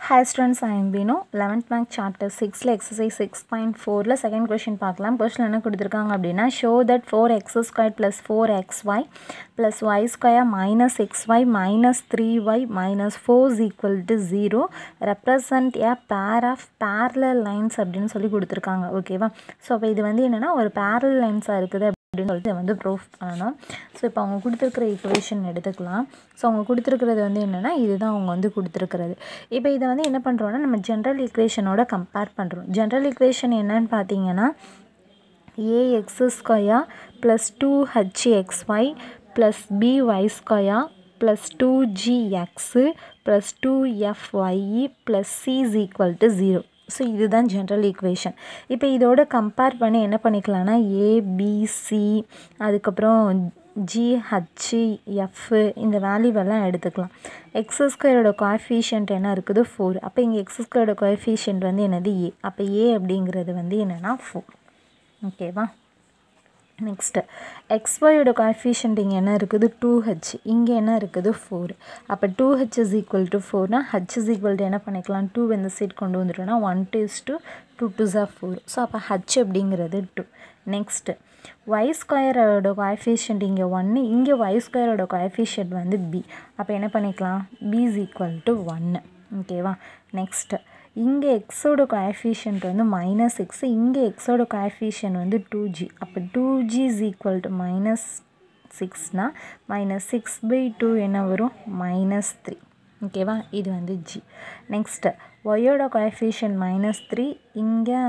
hi students I am பீனோ eleventh math chapter சிக்ஸில் exercise six point ஃபோரில் second question பார்க்கலாம் கொஷின் என்ன கொடுத்துருக்காங்க அப்படின்னா show that four x square plus four x y plus y square minus x y minus three y minus four equal to zero represent a pair of parallel lines அப்படின்னு சொல்லி கொடுத்துருக்காங்க ஓகேவா so அப்போ இது வந்து என்னென்னா ஒரு பேரல் லைன்ஸாக இருக்குது அப்படின்னு சொல்லிட்டு வந்து ப்ரூஃப் பண்ணணும் ஸோ இப்போ அவங்க கொடுத்துருக்குற ஈக்குவேஷன் எடுத்துக்கலாம் ஸோ அவங்க கொடுத்துருக்கிறது வந்து என்னென்னா இதுதான் அவங்க வந்து கொடுத்துருக்கிறது இப்போ இதை வந்து என்ன பண்ணுறோன்னா நம்ம ஜென்ரல் ஈக்குவேஷனோட கம்பேர் பண்ணுறோம் ஜென்ரல் ஈக்குவேஷன் என்னன்னு பார்த்தீங்கன்னா a x square plus two h x y plus b y square plus two g x plus two f y plus c is equal to zero so இதுதான் ஜென்ரல் ஈக்குவேஷன் இப்போ இதோட கம்பேர் பண்ணி என்ன பண்ணிக்கலாம்னா ஏபிசி அதுக்கப்புறம் ஜிஹச்சு எஃப்பு இந்த வேல்யூவெல்லாம் எடுத்துக்கலாம் எக்ஸ் ஸ்கொயரோட கோஎஃபிஷியன்ட் என்ன இருக்குது ஃபோர் அப்போ இங்கே எக்ஸ் ஸ்கொயரோட கோஎஃபிஷியன்ட் வந்து என்னது ஏ அப்போ ஏ அப்படிங்கிறது வந்து என்னென்னா ஃபோர் ஓகேவா நெக்ஸ்ட்டு எக்ஸ்ஒயோட கோஎஃபிஷியன்ட் இங்கே என்ன இருக்குது டூ ஹெச் இங்கே என்ன இருக்குது ஃபோர் அப்போ two h is equal to ஃபோர்னா ஹெச் இஸ் ஈக்குவல் டு என்ன பண்ணிக்கலாம் டூ இந்த சைட் கொண்டு வந்துட்டோம்னா one two is two two two ஜா ஃபோர் ஸோ அப்போ ஹச் அப்படிங்கிறது டூ நெக்ஸ்ட்டு ஒய் ஸ்கொயரோட கோஎஃபிஷியன்ட் இங்கே ஒன்று இங்கே ஒய் ஸ்கொயரோட கோஎஃபிஷியன்ட் வந்து பி அப்போ என்ன பண்ணிக்கலாம் பி இஸ் ஈக்குவல் டு ஒன்று ஓகேவா நெக்ஸ்ட்டு இங்கே எக்ஸோட கோஎஃபிஷியன்ட் வந்து மைனஸ் எக்ஸு இங்கே எக்ஸோட கோஎஃபிஷியன்ட் வந்து டூ ஜி அப்போ two g is equal to minus சிக்ஸ்னால் மைனஸ் சிக்ஸ் பை டூ என்ன வரும் மைனஸ் த்ரீ ஓகேவா இது வந்து ஜி நெக்ஸ்ட்டு ஒயோட கோஎஃபிஷியன்ட் மைனஸ் த்ரீ இங்கே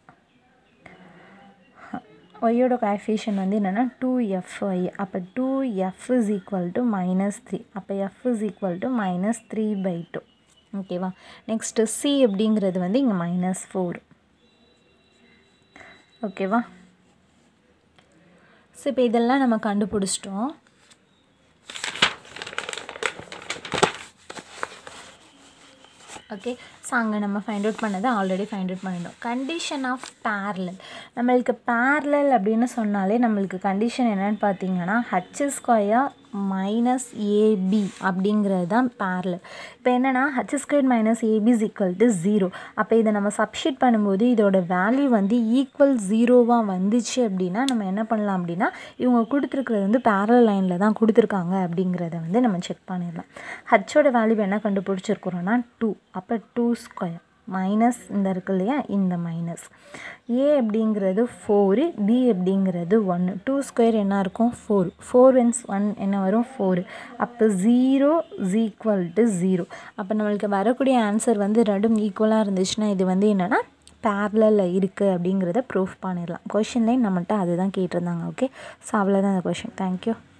ஒய்யோட கோஎஃபிஷியன் வந்து என்னென்னா டூ எஃப் ஒய் அப்போ two f is equal to minus three அப்போ f is equal to minus three by two ஓகேவா நெக்ஸ்ட்டு சி அப்படிங்கிறது வந்து இங்கே மைனஸ் ஃபோர் ஓகேவா ஸோ இப்போ இதெல்லாம் நம்ம கண்டுபிடிச்சிட்டோம் ஓகே ஸோ அங்கே நம்ம ஃபைண்ட் அவுட் பண்ணதை ஆல்ரெடி ஃபைண்ட் அவுட் பண்ணிட்டோம் கண்டிஷன் ஆஃப் பேரலல் நம்மளுக்கு பேரலல் அப்படின்னு சொன்னாலே நம்மளுக்கு கண்டிஷன் என்னென்னு பார்த்தீங்கன்னா ஹச் ஸ்கொயர் மைனஸ் ஏபி அப்படிங்கிறது தான் பேரலல் இப்போ என்னென்னா h square minus a b is equal to zero அப்போ இதை நம்ம சப்ஷீட் பண்ணும்போது இதோட வேல்யூ வந்து ஈக்குவல் ஜீரோவாக வந்துச்சு அப்படின்னா நம்ம என்ன பண்ணலாம் அப்படின்னா இவங்க கொடுத்துருக்குறது வந்து பேரல் லைனில் தான் கொடுத்துருக்காங்க அப்படிங்கிறத வந்து நம்ம செக் பண்ணிடலாம் ஹச்சோட வேல்யூ என்ன கண்டுபிடிச்சிருக்கிறோன்னா டூ அப்போ டூ ஸ்கொயர் மைனஸ் இந்த இருக்கு இல்லையா இந்த மைனஸ் ஏ அப்படிங்கிறது ஃபோரு பி அப்படிங்கிறது ஒன்று டூ ஸ்கொயர் என்ன இருக்கும் ஃபோர் ஃபோர் ஒன்ஸ் ஒன் என்ன வரும் ஃபோர் அப்போ zero is equal to zero அப்போ நம்மளுக்கு வரக்கூடிய ஆன்சர் வந்து ரெண்டும் ஈக்குவலாக இருந்துச்சுன்னா இது வந்து என்னென்னா பேரலில் இருக்குது அப்படிங்கிறத ப்ரூஃப் பண்ணிடலாம் கொஷின்லேயும் நம்மள்கிட்ட அதுதான் கேட்டிருந்தாங்க ஓகே ஸோ அவ்வளோதான் அந்த கொஷின் தேங்க்யூ